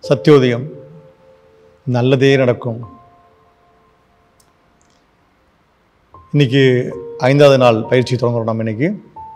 சத்தியோதயம் நல்லதே நடக்கும் இன்னைக்கு ஐந்தாவது நாள் பயிற்சி தொடங்குறோம் நம்ம இன்னைக்கு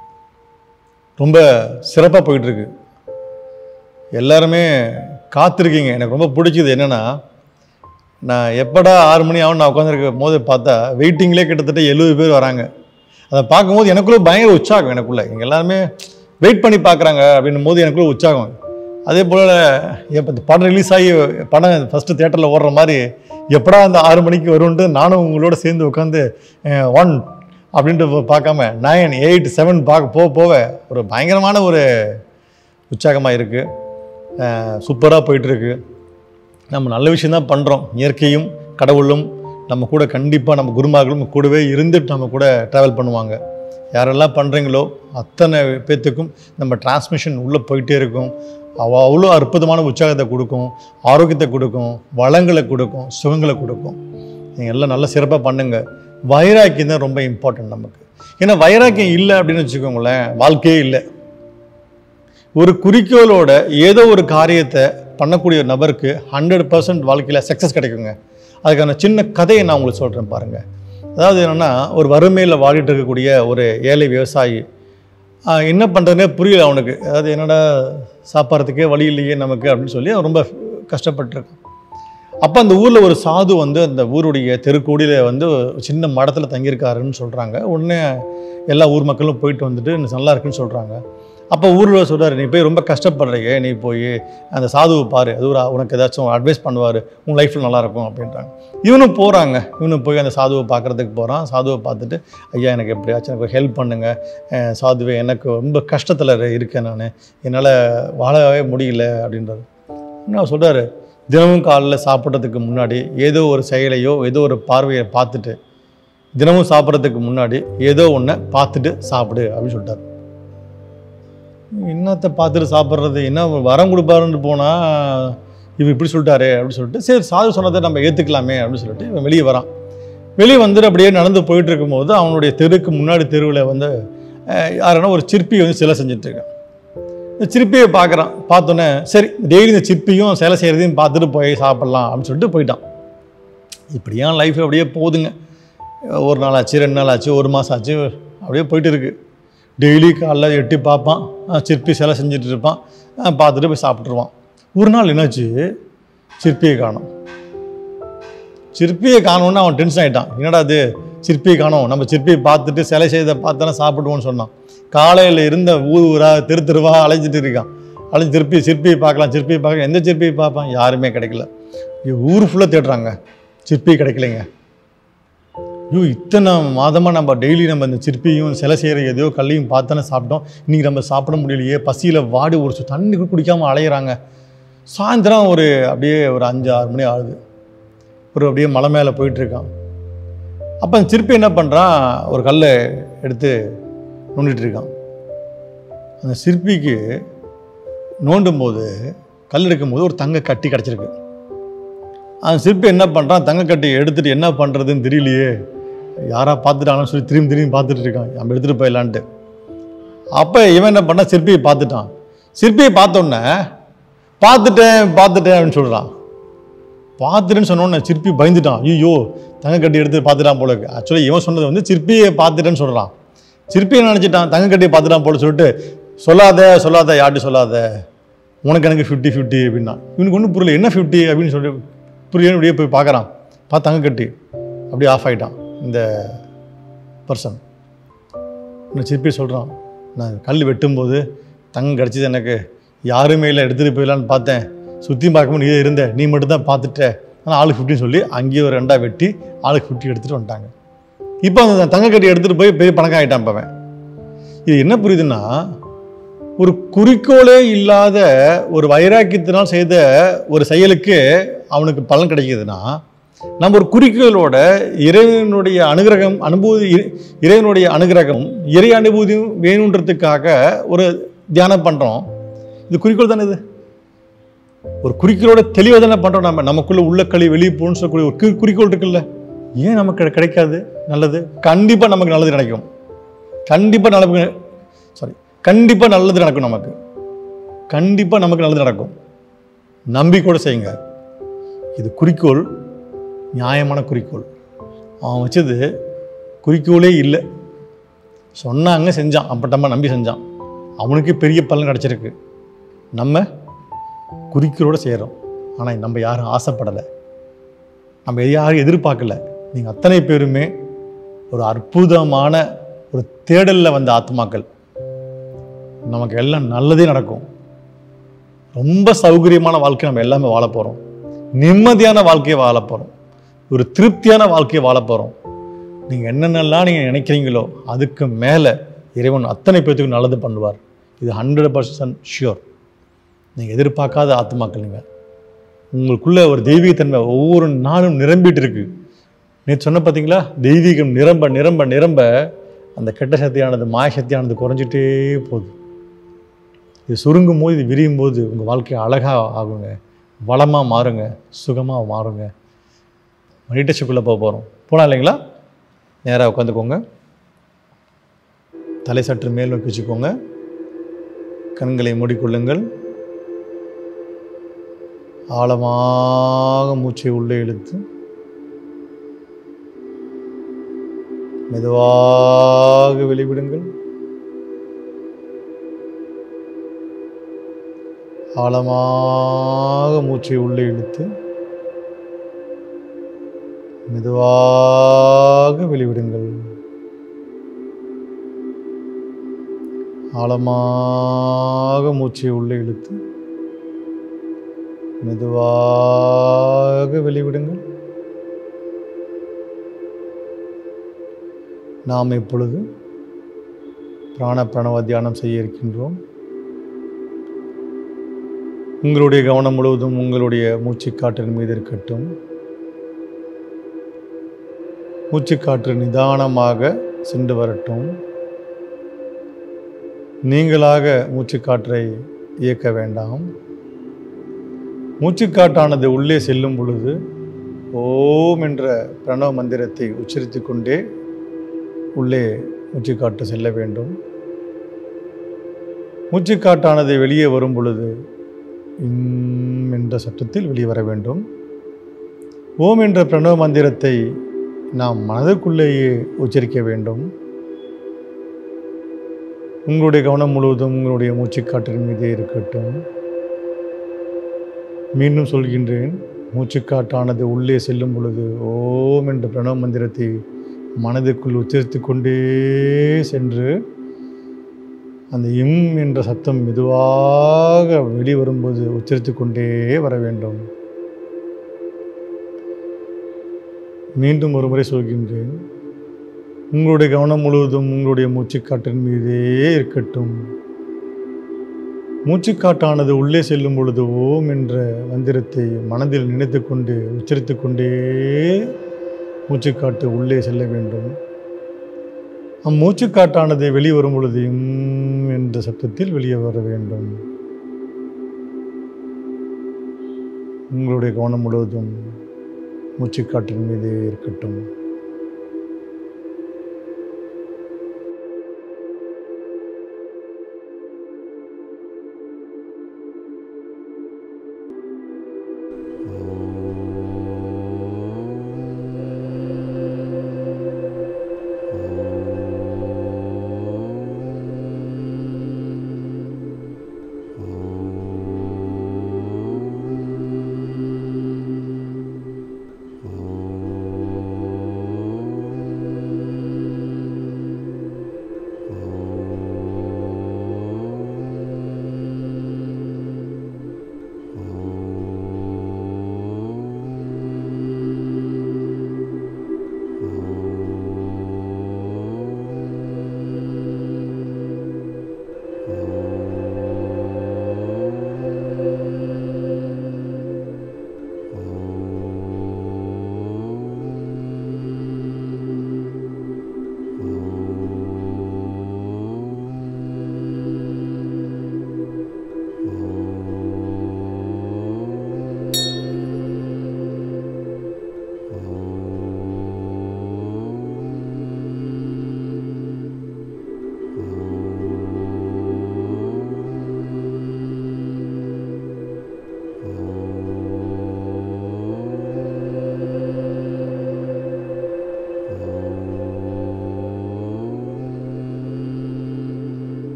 ரொம்ப சிறப்பாக போயிட்டுருக்கு எல்லாருமே காத்திருக்கீங்க எனக்கு ரொம்ப பிடிச்சது என்னென்னா நான் எப்படா ஆறு மணி ஆகும் நான் உட்காந்துருக்கும் போது பார்த்தா வெயிட்டிங்லேயே கிட்டத்தட்ட எழுபது பேர் வராங்க அதை பார்க்கும்போது எனக்குள்ள பயங்கர உற்சாகம் எனக்குள்ள இங்கே எல்லாருமே வெயிட் பண்ணி பார்க்குறாங்க அப்படின்னும் போது எனக்குள்ள உற்சாகம் அதே போல் எப்போ இந்த படம் ரிலீஸ் ஆகி படம் ஃபஸ்ட்டு தேட்டரில் ஓடுற மாதிரி எப்படா அந்த ஆறு மணிக்கு வரும்ன்ட்டு நானும் உங்களோட சேர்ந்து உட்காந்து ஒன் அப்படின்ட்டு பார்க்காம நைன் எயிட் செவன் பார்க்க போக போக ஒரு பயங்கரமான ஒரு உற்சாகமாக இருக்குது சூப்பராக போயிட்டுருக்கு நம்ம நல்ல விஷயந்தான் பண்ணுறோம் இயற்கையும் கடவுளும் நம்ம கூட கண்டிப்பாக நம்ம குருமார்களும் கூடவே இருந்துட்டு நம்ம கூட ட்ராவல் பண்ணுவாங்க யாரெல்லாம் பண்ணுறீங்களோ அத்தனை பேர்த்துக்கும் நம்ம டிரான்ஸ்மிஷன் உள்ளே போயிட்டே இருக்கும் அவ அவ்வளோ அற்புதமான உற்சாகத்தை கொடுக்கும் ஆரோக்கியத்தை கொடுக்கும் வளங்களை கொடுக்கும் சுகங்களை கொடுக்கும் நீங்கள் எல்லாம் நல்லா சிறப்பாக பண்ணுங்க வைராக்கியம் தான் ரொம்ப இம்பார்ட்டன்ட் நமக்கு ஏன்னா வைராக்கியம் இல்லை அப்படின்னு வச்சுக்கோங்களேன் வாழ்க்கையே இல்லை ஒரு குறிக்கோளோட ஏதோ ஒரு காரியத்தை பண்ணக்கூடிய ஒரு நபருக்கு ஹண்ட்ரட் பர்சன்ட் வாழ்க்கையில் சக்ஸஸ் கிடைக்குங்க அதுக்கான சின்ன கதையை நான் உங்களுக்கு சொல்கிறேன் பாருங்கள் அதாவது என்னென்னா ஒரு வறுமையில் வாடிட்டு இருக்கக்கூடிய ஒரு ஏழை விவசாயி ஆஹ், என்ன பண்ணுறதுனே புரியல அவனுக்கு அதாவது என்னடா சாப்பிட்றதுக்கே வழி இல்லையே நமக்கு அப்படின்னு சொல்லி அவன் ரொம்ப கஷ்டப்பட்டுருக்கான் அப்போ அந்த ஊரில் ஒரு சாது வந்து அந்த ஊருடைய தெருக்கோடியில் வந்து ஒரு சின்ன மடத்தில் தங்கியிருக்காருன்னு சொல்கிறாங்க உடனே எல்லா ஊர் மக்களும் போயிட்டு வந்துட்டு "இன்னும் நல்லா இருக்குன்னு சொல்கிறாங்க அப்போ ஊரில் சொல்கிறாரு நீ போய் ரொம்ப கஷ்டப்படுறீங்க நீ போய் அந்த சாதுவை பாரு அது ஒரு உனக்கு ஏதாச்சும் அட்வைஸ் பண்ணுவார் உன் லைஃப்பில் நல்லாயிருக்கும் அப்படின்றாங்க இவனும் போகிறாங்க இவனும் போய் அந்த சாதுவை பார்க்குறதுக்கு போகிறான் சாதுவை பார்த்துட்டு ஐயா எனக்கு எப்படியாச்சும் எனக்கு ஹெல்ப் பண்ணுங்கள் அஹ் சாதுவே எனக்கு ரொம்ப கஷ்டத்தில் இருக்கேன் நான் என்னால் வாழவே முடியல அப்படின்றாரு என்ன சொல்கிறாரு தினமும் காலைல சாப்பிட்றதுக்கு முன்னாடி ஏதோ ஒரு செயலையோ ஏதோ ஒரு பார்வையை பார்த்துட்டு தினமும் சாப்பிட்றதுக்கு முன்னாடி ஏதோ ஒன்றை பார்த்துட்டு சாப்பிடு அப்படின்னு சொல்லிட்டாரு என்னத்தை பார்த்துட்டு சாப்பிட்றது என்ன வரம் கொடுப்பாருன்னு போனால் இவன் இப்படி சொல்லிட்டாரு அப்படின்னு சொல்லிட்டு சரி சாது சொன்னதை நம்ம ஏற்றுக்கலாமே அப்படின்னு சொல்லிட்டு இவன் வெளியே வரான் வெளியே வந்துட்டு அப்படியே நடந்து போயிட்டு இருக்கும்போது அவனுடைய தெருக்கு முன்னாடி தெருவில் வந்து அஹ், யாருன்னா ஒரு சிற்பி வந்து சிலை செஞ்சுட்டு இருக்கான் இந்த சிற்பியை பார்க்குறான் பார்த்தோன்னே சரி டெய்லி இந்த சிற்பியும் சிலை செய்கிறதையும் பார்த்துட்டு போய் சாப்பிட்லாம் அப்படின்னு சொல்லிட்டு போயிட்டான் இப்படியா லைஃப் அப்படியே போகுதுங்க ஒரு நாள் ஆச்சு ரெண்டு நாள் ஆச்சு ஒரு மாதம் ஆச்சு அப்படியே போயிட்டு இருக்கு டெய்லி காலைல எட்டி பார்ப்பான் அஹ் சிற்பி சிலை செஞ்சுட்டு இருப்பான் அஹ் பார்த்துட்டு போய் சாப்பிட்ருவான் ஒரு நாள் என்னாச்சு சிற்பியை காணோம் சிற்பியை காணோன்னு அவன் டென்ஷன் ஆகிட்டான் என்னடா அது சிற்பியை காணோம் நம்ம சிற்பியை பார்த்துட்டு சிலை செய்த பார்த்தானே சாப்பிடுவோன்னு சொன்னான் காலையில் இருந்த ஊர் ஊரா தெரு தெருவா அலைஞ்சிட்டு இருக்கான் அலைஞ்சு திருப்பி சிற்பியை பார்க்கலாம் சிற்பியை பார்க்கலாம் எந்த சிற்பியை பார்ப்பான் யாருமே கிடைக்கல ஐயோ, ஊர் ஃபுல்லாக தேடுறாங்க சிற்பி கிடைக்கலைங்க ஐயோ இத்தனை மாதமாக நம்ம டெய்லி நம்ம இந்த சிற்பியும் சிலை செய்கிற எதையோ கல்லையும் பார்த்தானே சாப்பிட்டோம் இன்றைக்கி நம்ம சாப்பிட முடியலையே பசியில் வாடி ஒரு சு- தண்ணி கூட குடிக்காமல் அலையிறாங்க சாயந்தரம் ஒரு அப்படியே ஒரு அஞ்சு ஆறு மணி ஆகுது ஒரு அப்படியே மலை மேலே போயிட்டுருக்கான் அப்போ அந்த சிற்பி என்ன பண்ணுறான் ஒரு கல்லை எடுத்து நோண்டிட்டு இருக்கான் அந்த சிற்பிக்கு நோண்டும் போது கல் எடுக்கும்போது ஒரு தங்க கட்டி கிடச்சிருக்கு அந்த சிற்பி என்ன பண்ணுறான் தங்க கட்டி எடுத்துட்டு என்ன பண்ணுறதுன்னு தெரியலையே யாரா பார்த்துட்டாங்கன்னு சொல்லி திரும்பி திரும்பி பார்த்துட்டு இருக்கான் நம்ம எடுத்துகிட்டு போயிடலான்ட்டு அப்போ இவன் என்ன பண்ணா சிற்பியை பார்த்துட்டான் சிற்பியை பார்த்தோன்னே பார்த்துட்டேன் பார்த்துட்டேன் அப்படின்னு சொல்கிறான் பார்த்துட்டேன்னு சொன்னோன்னே சிற்பி பயந்துட்டான் ஐயோ தங்க கட்டி எடுத்து பார்த்துட்டான் போல இருக்கு ஆக்சுவலி இவன் சொன்னது வந்து சிற்பியை பார்த்துட்டேன்னு சொல்கிறான் சிற்பியை நினச்சிட்டான் தங்க கட்டி பார்த்துட்டான் போல சொல்லிட்டு சொல்லாத சொல்லாத யார்ட்டும் சொல்லாத உனக்கு எனக்கு ஃபிஃப்டி ஃபிஃப்டி அப்படின்னா இவனுக்கு ஒன்றும் புரியல என்ன ஃபிஃப்டி அப்படின்னு சொல்லி புரியல இப்படியே போய் பார்க்குறான் பார்த்து தங்க கட்டி அப்படியே ஆஃப் ஆகிட்டான் இந்த பர்சன் இந்த சிற்பி சொல்கிறான் நான் கல் வெட்டும்போது தங்கம் கிடச்சிது எனக்கு யாருமே இல்லை எடுத்துகிட்டு போயிடலான்னு பார்த்தேன் சுற்றி பார்க்கும்போது நீ இருந்த நீ மட்டும் தான் பார்த்துட்ட ஆனால் ஆளுக்கு ஃபிஃப்டின்னு சொல்லி அங்கேயே ஒரு ரெண்டாக வெட்டி ஆளுக்கு ஃபிஃப்டி எடுத்துகிட்டு வந்துட்டாங்க இப்போ அந்த தங்க கட்டி எடுத்துகிட்டு போய் பெரிய பணக்காரன் ஆகிட்டான் இப்போ அவன் இது என்ன புரியுதுன்னா ஒரு குறிக்கோளே இல்லாத ஒரு வைராக்கியத்தினால் செய்த ஒரு செயலுக்கு அவனுக்கு பலன் கிடைக்குதுன்னா நம்ம ஒரு குறிக்கோளோட இறைவனுடைய அனுகிரகம் அனுபூதி இறை- இறைவனுடைய அனுகிரகம் இறை அனுபூதியும் வேணுன்றதுக்காக ஒரு தியானம் பண்ணுறோம் இது குறிக்கோள் தானே இது ஒரு குறிக்கோளோட தெளிவாக தானே பண்ணுறோம் நம்ம நமக்குள்ள உள்ள களி வெளியே போகணும்னு சொல்லக்கூடிய ஒரு குறி- குறிக்கோள் இருக்குல்ல ஏன் நமக்கு கிடை- கிடைக்காது நல்லது கண்டிப்பாக நமக்கு நல்லது கிடைக்கும் கண்டிப்பாக நல்லது சாரி கண்டிப்பாக நல்லது நடக்கும் நமக்கு கண்டிப்பாக நமக்கு நல்லது நடக்கும் நம்பிக்கையோடு செய்யுங்க இது குறிக்கோள் நியாயமான குறிக்கோள் அவன் வச்சது குறிக்கோளே இல்லை சொன்னாங்க செஞ்சான் அப்பட்டமாக நம்பி செஞ்சான் அவனுக்கு பெரிய பலன் கிடச்சிருக்கு நம்ம குறிக்கோளோடு செய்கிறோம் ஆனால் நம்ம யாரும் ஆசைப்படலை நம்ம யாரும் எதிர்பார்க்கல நீங்கள் அத்தனை பேருமே ஒரு அற்புதமான ஒரு தேடலில் வந்த ஆத்மாக்கள் நமக்கு எல்லாம் நல்லதே நடக்கும் ரொம்ப சௌகரியமான வாழ்க்கை நம்ம எல்லாமே வாழ போகிறோம் நிம்மதியான வாழ்க்கையை வாழ போகிறோம் ஒரு திருப்தியான வாழ்க்கையை வாழ போகிறோம் நீங்கள் என்னென்னலாம் நீங்கள் நினைக்கிறீங்களோ அதுக்கு மேலே இறைவன் அத்தனை பேர்த்துக்கும் நல்லது பண்ணுவார் இது ஹண்ட்ரட் பர்சன்ட் ஷியோர் நீங்கள் எதிர்பார்க்காத ஆத்மாக்கள் நீங்கள் உங்களுக்குள்ள ஒரு தெய்வீகத்தன்மை ஒவ்வொரு நாளும் நிரம்பிட்டு இருக்கு நேற்று சொன்ன பார்த்தீங்களா தெய்வீகம் நிரம்ப நிரம்ப நிரம்ப அந்த கெட்ட சக்தியானது மாய சக்தியானது குறைஞ்சிட்டே போகுது இது சுருங்கும் போது இது விரியும் போது உங்கள் வாழ்க்கை அழகாக ஆகுங்க வளமாக மாறுங்க சுகமாக மாறுங்க மெடிடேஷனுக்குள்ளே போக போகிறோம் போகலாம் இல்லைங்களா நேராக உட்காந்துக்கோங்க தலை சற்று மேல் நோக்கி வச்சுக்கோங்க கண்களை மூடிக்கொள்ளுங்கள் ஆழமாக மூச்சை உள்ளே இழுத்து மெதுவாக வெளிவிடுங்கள் ஆழமாக மூச்சை உள்ளே இழுத்து மெதுவாக வெளிவிடுங்கள் ஆழமாக மூச்சை உள்ளே இழுத்து மெதுவாக வெளிவிடுங்கள் நாம் இப்பொழுது பிராண பிரணவ தியானம் செய்ய இருக்கின்றோம் உங்களுடைய கவனம் முழுவதும் உங்களுடைய மூச்சுக்காற்றின் மீது இருக்கட்டும் மூச்சுக்காற்று நிதானமாக சென்று வரட்டும் நீங்களாக மூச்சுக்காற்றை இயக்க வேண்டாம் மூச்சுக்காட்டானது உள்ளே செல்லும் பொழுது ஓம் என்ற பிரணவ மந்திரத்தை உச்சரித்து கொண்டே உள்ளே மூச்சுக்காற்று செல்ல வேண்டும் மூச்சுக்காட்டானது வெளியே வரும் பொழுது இம் என்ற சத்தத்தில் வெளியே வர வேண்டும் ஓம் என்ற பிரணவ மந்திரத்தை நாம் மனதுக்குள்ளேயே உச்சரிக்க வேண்டும் உங்களுடைய கவனம் முழுவதும் உங்களுடைய மூச்சுக்காற்றின் மீதே இருக்கட்டும் மீண்டும் சொல்கின்றேன் மூச்சுக்காட்டானது உள்ளே செல்லும் பொழுது ஓம் என்ற பிரணவ மந்திரத்தை மனதுக்குள் உச்சரித்து கொண்டே சென்று அந்த இம் என்ற சத்தம் மெதுவாக வெளிவரும்போது உச்சரித்து கொண்டே வர வேண்டும் மீண்டும் ஒரு முறை சொல்கின்றேன் உங்களுடைய கவனம் முழுவதும் உங்களுடைய மூச்சுக்காற்றின் மீதே இருக்கட்டும் மூச்சுக்காட்டானது உள்ளே செல்லும் பொழுது ஓம் என்ற மந்திரத்தை மனதில் நினைத்து கொண்டு உச்சரித்து கொண்டே மூச்சுக்காட்டு உள்ளே செல்ல வேண்டும் அம்மூச்சுக்காட்டானது வெளிவரும் பொழுது இம் என்ற சத்தத்தில் வெளியே வர வேண்டும் உங்களுடைய கவனம் முழுவதும் மூச்சுக்காற்றின் மீதே இருக்கட்டும் ஓம்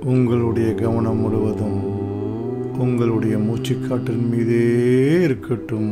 உங்களுடைய கவனம் முழுவதும் உங்களுடைய மூச்சுக்காற்றின் மீதே இருக்கட்டும்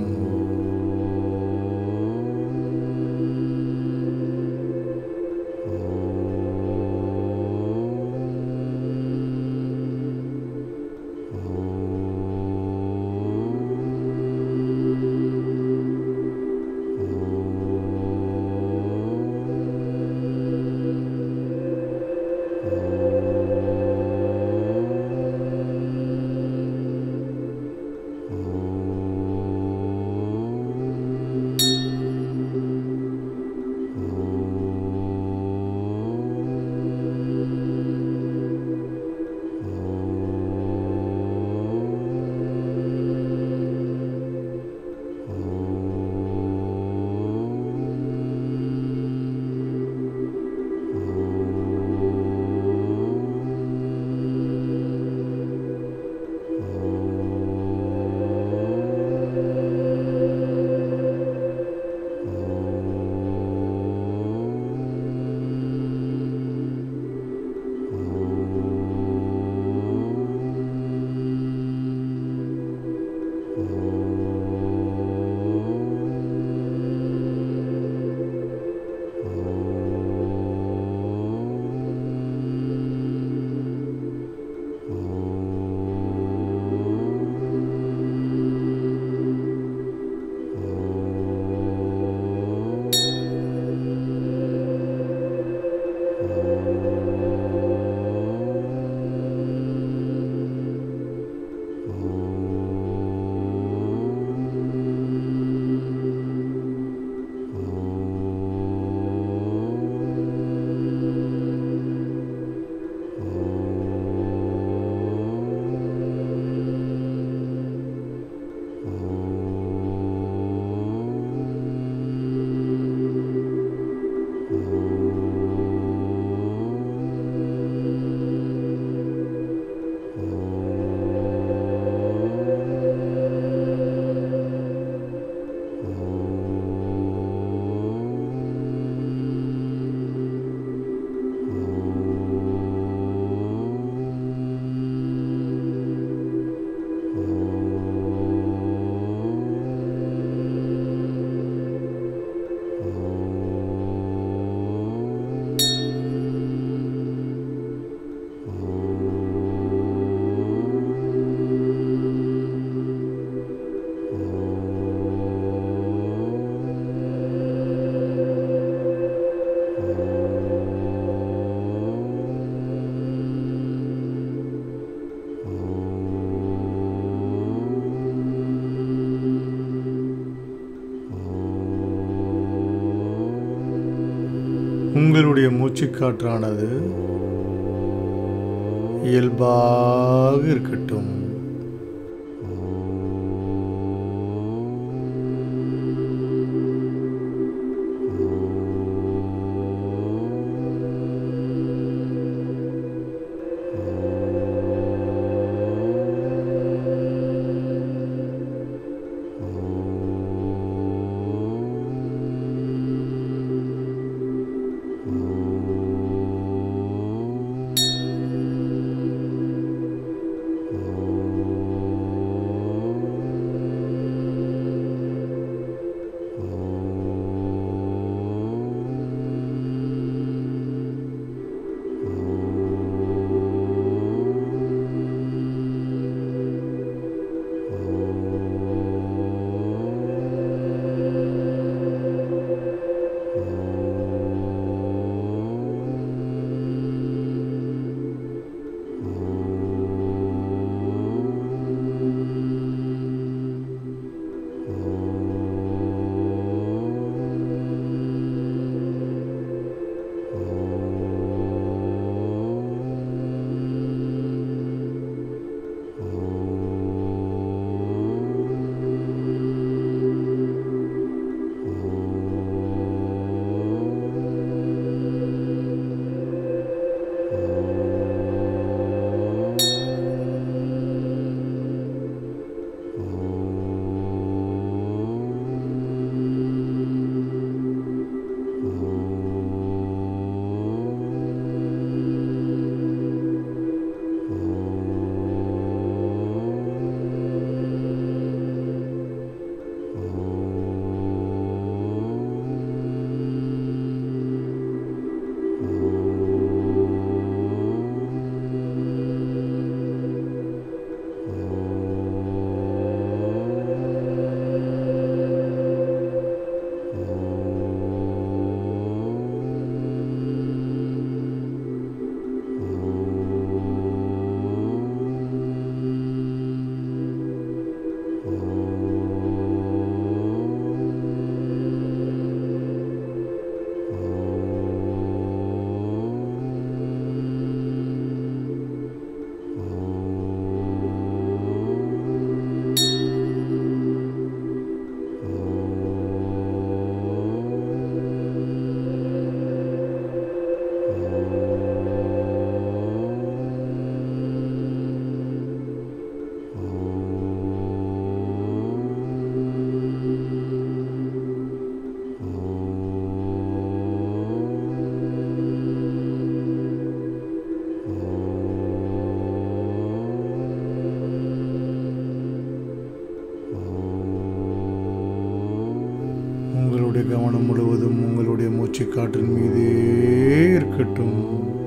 உங்களுடைய மூச்சுக்காற்றானது இயல்பாக இருக்கட்டும் கவனம் முழுவதும் உங்களுடைய மூச்சு காற்றின் மீதே இருக்கட்டும்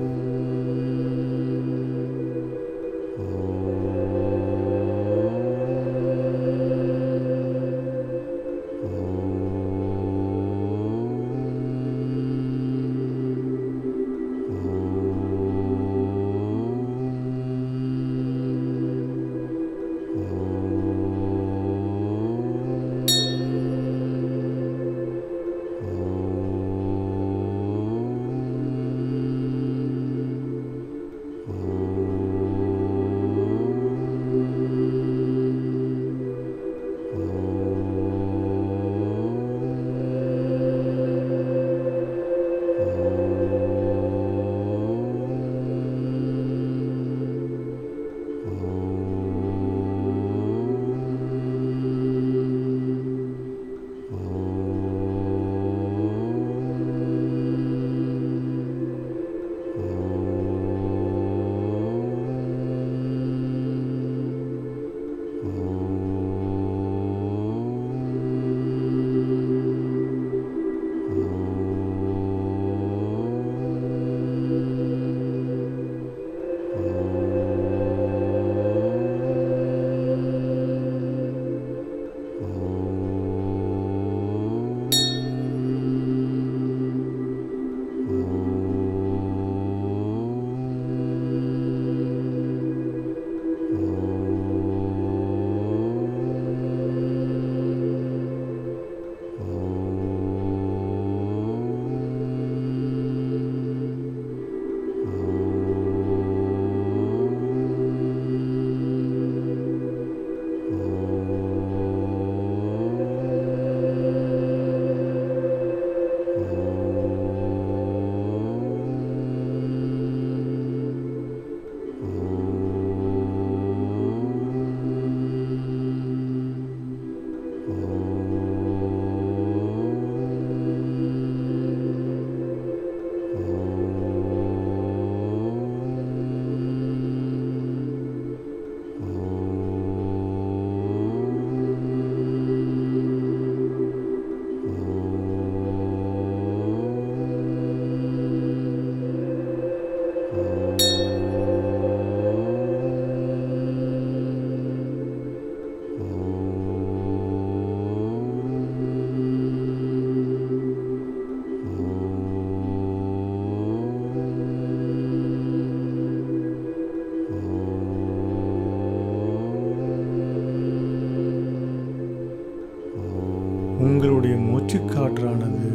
உங்களுடைய மூச்சுக்காற்றானது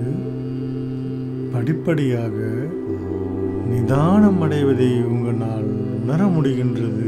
படிப்படியாக நிதானம் அடைவதை உங்களால் உணர முடிகின்றது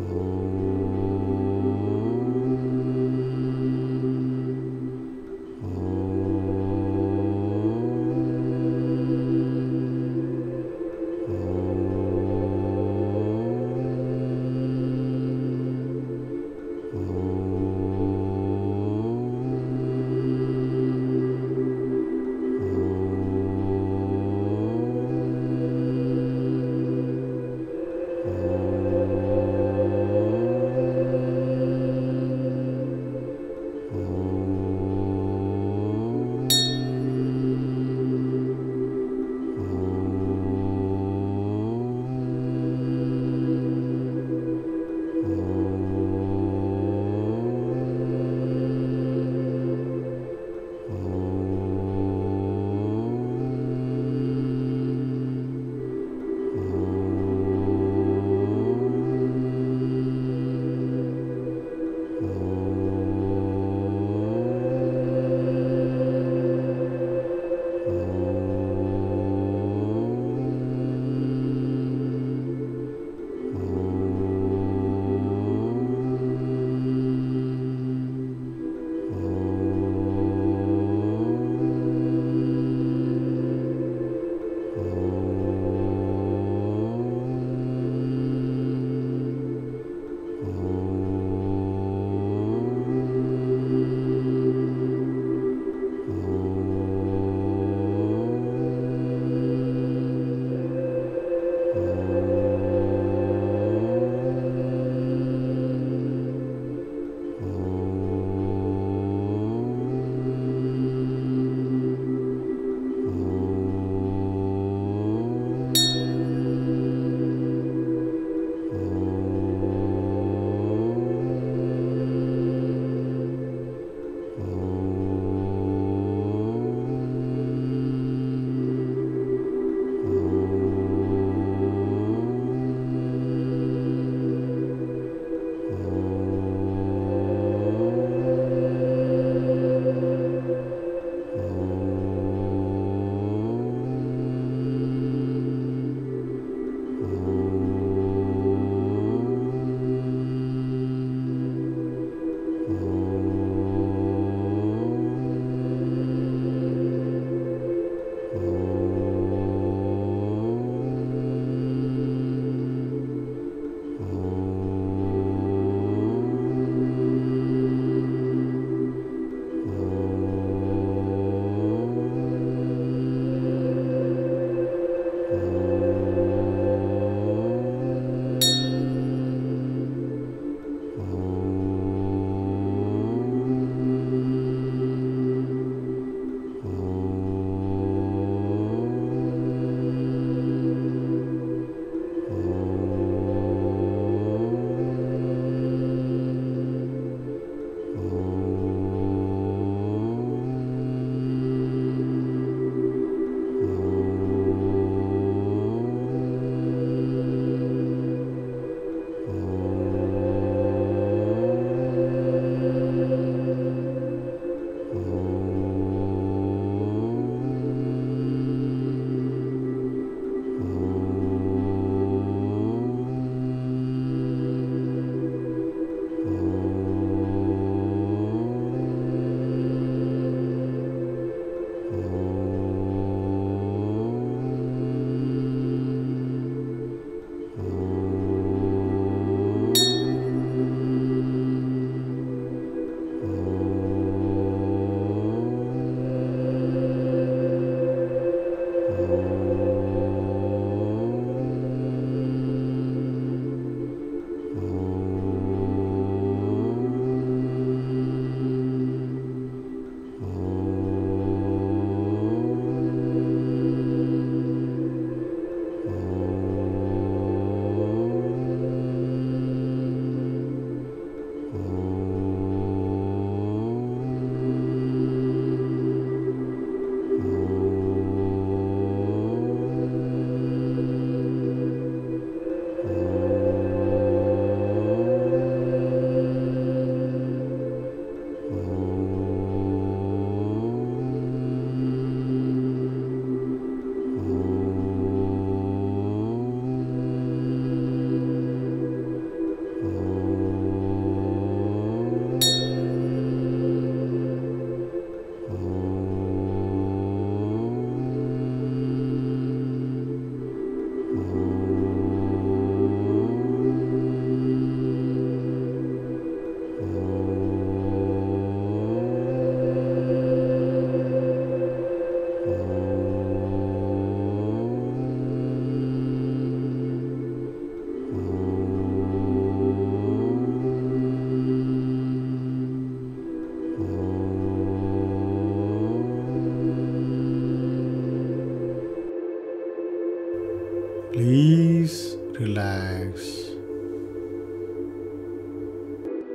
ஓம்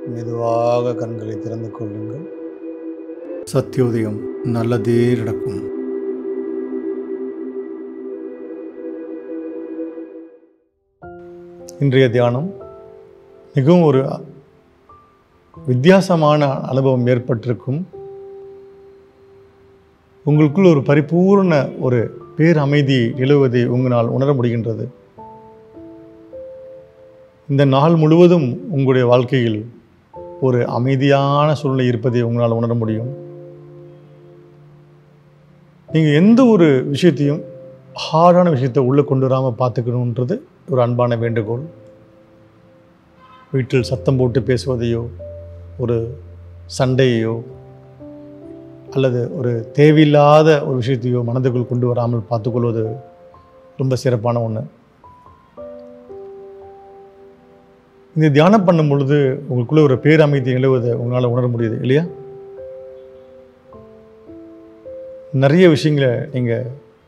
மெதுவாக கண்களை திறந்து கொள்ளுங்கள் சத்தியோதயம் நல்லதே நடக்கும் இன்றைய தியானம் மிகவும் ஒரு வித்தியாசமான அனுபவம் ஏற்பட்டிருக்கும் உங்களுக்குள் ஒரு பரிபூர்ண ஒரு பேர் அமைதி நிலவுவதை உங்களால் உணர முடிகின்றது இந்த நாள் முழுவதும் உங்களுடைய வாழ்க்கையில் ஒரு அமைதியான சூழ்நிலை இருப்பதை உங்களால் உணர முடியும் நீங்கள் எந்த ஒரு விஷயத்தையும் ஹார்டான விஷயத்தை உள்ளே கொண்டு வராமல் பார்த்துக்கணுன்றது ஒரு அன்பான வேண்டுகோள் வீட்டில் சத்தம் போட்டு பேசுவதையோ ஒரு சண்டையோ அல்லது ஒரு தேவையில்லாத ஒரு விஷயத்தையோ மனதுக்குள் கொண்டு வராமல் பார்த்துக்கொள்வது ரொம்ப சிறப்பான ஒன்று இந்த தியானம் பண்ணும் பொழுது உங்களுக்குள்ள ஒரு பேரமைதி நிலவுவதை உங்களால் உணர முடியுது இல்லையா நிறைய விஷயங்களை நீங்கள்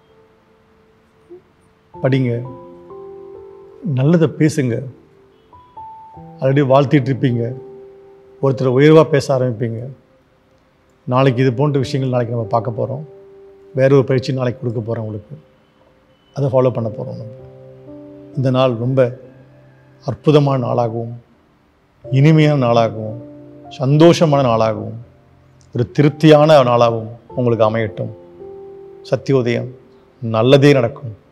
படிங்க நல்லதை பேசுங்க ஆல்ரெடி வாழ்த்திட்டு இருப்பீங்க ஒருத்தர் உயர்வாக பேச ஆரம்பிப்பீங்க நாளைக்கு இது போன்ற விஷயங்கள் நாளைக்கு நம்ம பார்க்க போகிறோம் வேற ஒரு பயிற்சி நாளைக்கு கொடுக்க போகிறோம் உங்களுக்கு அதை ஃபாலோ பண்ண போகிறோம் நம்ம இந்த நாள் ரொம்ப அற்புதமான நாளாகவும் இனிமையான நாளாகவும் சந்தோஷமான நாளாகவும் ஒரு திருப்தியான நாளாகவும் உங்களுக்கு அமையட்டும் சத்தியோதயம் நல்லதே நடக்கும்